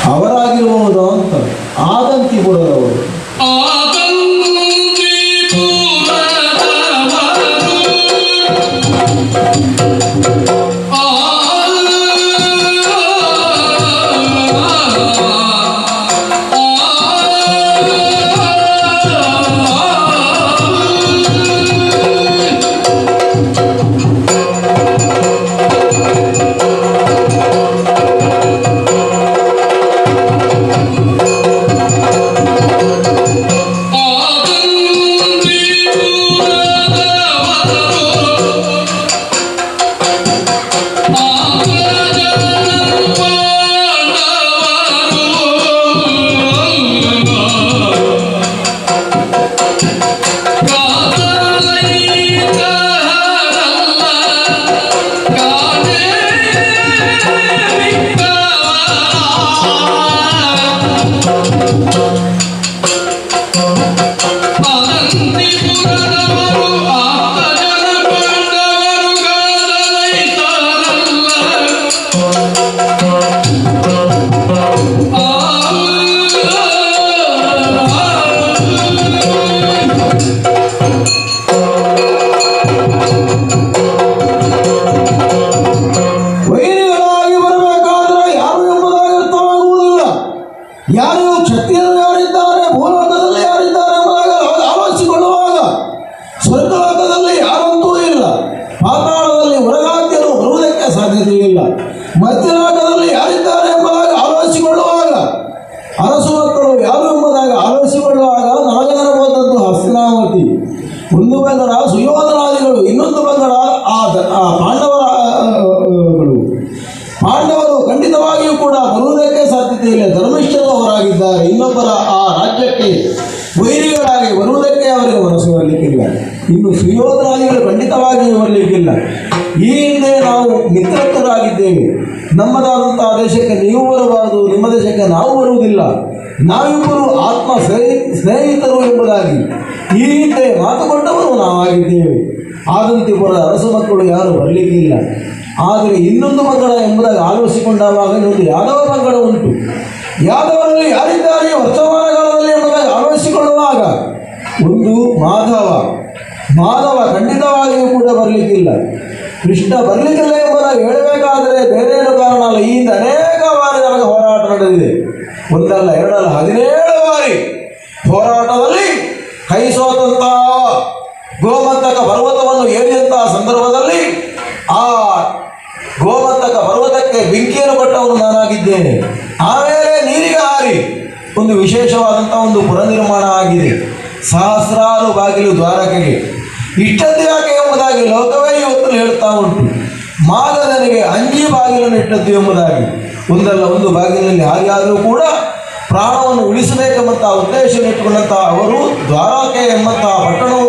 ಅವರಾಗಿರುವುದು ಅಂತ ಆದಂತಿಪುರದವರು ವೈರಿಗಳಾಗಿ ಬರಬೇಕಾದ್ರೆ ಯಾರು ಎಂಬುದಾಗಿ ಅರ್ಥವಾಗುವುದಿಲ್ಲ ಯಾರು ಕ್ಷತ್ರಿಯರು ಯಾರಿದ್ದಾರೆ ಭೂಲೋಕದಲ್ಲಿ ಯಾರಿದ್ದಾರೆ ಎಂಬುದಾಗಿ ಅವಾಗ ಆಲೋಚಿಸಿಕೊಳ್ಳುವಾಗ ಸ್ವರ್ಗಲೋಕದಲ್ಲಿ ಯಾರಂತೂ ಇಲ್ಲ ಪಾತಾಳದಲ್ಲಿ ಹೊರಗಾದ್ಯರು ಬರುವುದಕ್ಕೆ ಸಾಧ್ಯತೆ ಇಲ್ಲ ಮಧ್ಯಲೋಕದಲ್ಲಿ ಯಾರಿದ್ದಾರೆ ಎಂಬುದಾಗಿ ಆಲೋಚಿಸಿಕೊಳ್ಳುವಾಗ ಅರಸು ಮಕ್ಕಳು ಯಾರು ಎಂಬುದಾಗಿ ಆಲೋಚಿಸಿಕೊಳ್ಳುವಾಗ ನಳಗನರಬಹುದದ್ದು ಹಸ್ತಿನಾವತಿ ಒಂದು ಬಂಗಡ ಸುಯೋಧನಾದಿಗಳು ಇನ್ನೊಂದು ಬಂಗಡ ಆ ದ- ಆ ಪಾಂಡವರ ಆ, ಗಳು ಪಾಂಡವರು ಖಂಡಿತವಾಗಿಯೂ ಕೂಡ ಬರುವುದಕ್ಕೆ ಸಾಧ್ಯತೆ ಇಲ್ಲ ಧರ್ಮಿಷ್ಠರು ಅವರಾಗಿದ್ದಾರೆ ಇನ್ನೊಬ್ಬರ ಆ ರಾಜ್ಯಕ್ಕೆ ವೈರಿಗಳಾಗಿ ಬರುವುದಕ್ಕೆ ಅವರಿಗೆ ಮನಸ್ಸು ಬರಲಿಕ್ಕಿಲ್ಲ ಇನ್ನು ಸುಯೋಧನಾದಿಗಳು ಖಂಡಿತವಾಗಿಯೂ ಬರಲಿಕ್ಕಿಲ್ಲ ಈ ಹಿಂದೆ ನಾವು ಮಿತ್ರತ್ವರಾಗಿದ್ದೇವೆ ನಮ್ಮದಾದಂತಹ ದೇಶಕ್ಕೆ ನೀವು ಬರಬಾರದು ನಿಮ್ಮ ದೇಶಕ್ಕೆ ನಾವು ಬರುವುದಿಲ್ಲ ನಾವಿಬ್ಬರು ಆತ್ಮ ಸ್ನೇಹಿ ಸ್ನೇಹಿತರು ಎಂಬುದಾಗಿ ಈ ಹಿಂದೆ ಮಾತುಕೊಂಡವರು ನಾವಾಗಿದ್ದೇವೆ ಆದಂತಿಪುರ ಅರಸ ಮಕ್ಕಳು ಯಾರು ಬರಲಿಕ್ಕಿಲ್ಲ ಆದರೆ ಇನ್ನೊಂದು ಮಕ್ಕಳ ಎಂಬುದಾಗಿ ಆಲೋಚಿಸಿಕೊಂಡಾಗ ಇನ್ನೊಂದು ಯಾದವ ಮಕ್ಕಳ ಉಂಟು ಯಾದವರಲ್ಲಿ ಯಾರಿದ್ದಾರೆ ವರ್ತಮಾನ ಕಾಲದಲ್ಲಿ ಎಂಬುದಾಗಿ ಆಲೋಚಿಸಿಕೊಳ್ಳುವಾಗ ಒಂದು ಮಾಧವ ಮಾಧವ ಖಂಡಿತವಾಗಿಯೂ ಕೂಡ ಬರಲಿಕ್ಕಿಲ್ಲ ಕೃಷ್ಣ ಬರಲಿಕ್ಕಿಲ್ಲ ಎಂಬುದಾಗಿ ಹೇಳಬೇಕಾದರೆ ಬೇರೆ ಏನು ಕಾರಣ ಅಲ್ಲ ಈ ಹಿಂದೆ ಅನೇಕ ಬಾರಿ ನಮಗೆ ಹೋರಾಟ ನಡೆದಿದೆ ಒಂದಲ್ಲ ಎರಡಲ್ಲ ಹದಿನೇಳು ಬಾರಿ ಹೋರಾಟದಲ್ಲಿ ಕೈ ಸೋತಂತ ಗೋಮಂತಕ ಪರ್ವತವನ್ನು ಏರಿದಂತಹ ಸಂದರ್ಭದಲ್ಲಿ ಆ ಗೋಮಂತಕ ಪರ್ವತಕ್ಕೆ ಬೆಂಕಿಯನ್ನು ಕೊಟ್ಟವನು ನಾನಾಗಿದ್ದೇನೆ ಆಮೇಲೆ ನೀರಿಗೆ ಹಾರಿ ಒಂದು ವಿಶೇಷವಾದಂತಹ ಒಂದು ಪುರ ನಿರ್ಮಾಣ ಆಗಿದೆ ಸಹಸ್ರಾರು ಬಾಗಿಲು ದ್ವಾರಕೆಗೆ ಇಟ್ಟದ್ದು ಯಾಕೆ ಎಂಬುದಾಗಿ ಲೋಕವೇ ಇವತ್ತು ಹೇಳ್ತಾ ಉಂಟು ಮಾಗದನಿಗೆ ಅಂಜಿ ಬಾಗಿಲನ್ನು ಇಟ್ಟದ್ದು ಎಂಬುದಾಗಿ ಒಂದಲ್ಲ ಒಂದು ಬಾಗಿಲಿನಲ್ಲಿ ಹಾರಿಯಾದರೂ ಕೂಡ ಪ್ರಾಣವನ್ನು ಉಳಿಸಬೇಕೆಂಬಂತಹ ಉದ್ದೇಶವನ್ನು ಇಟ್ಟುಕೊಂಡಂತಹ ಅವರು ದ್ವಾರಕೆ ಎಂಬಂತಹ ಪಟ್ಟಣವು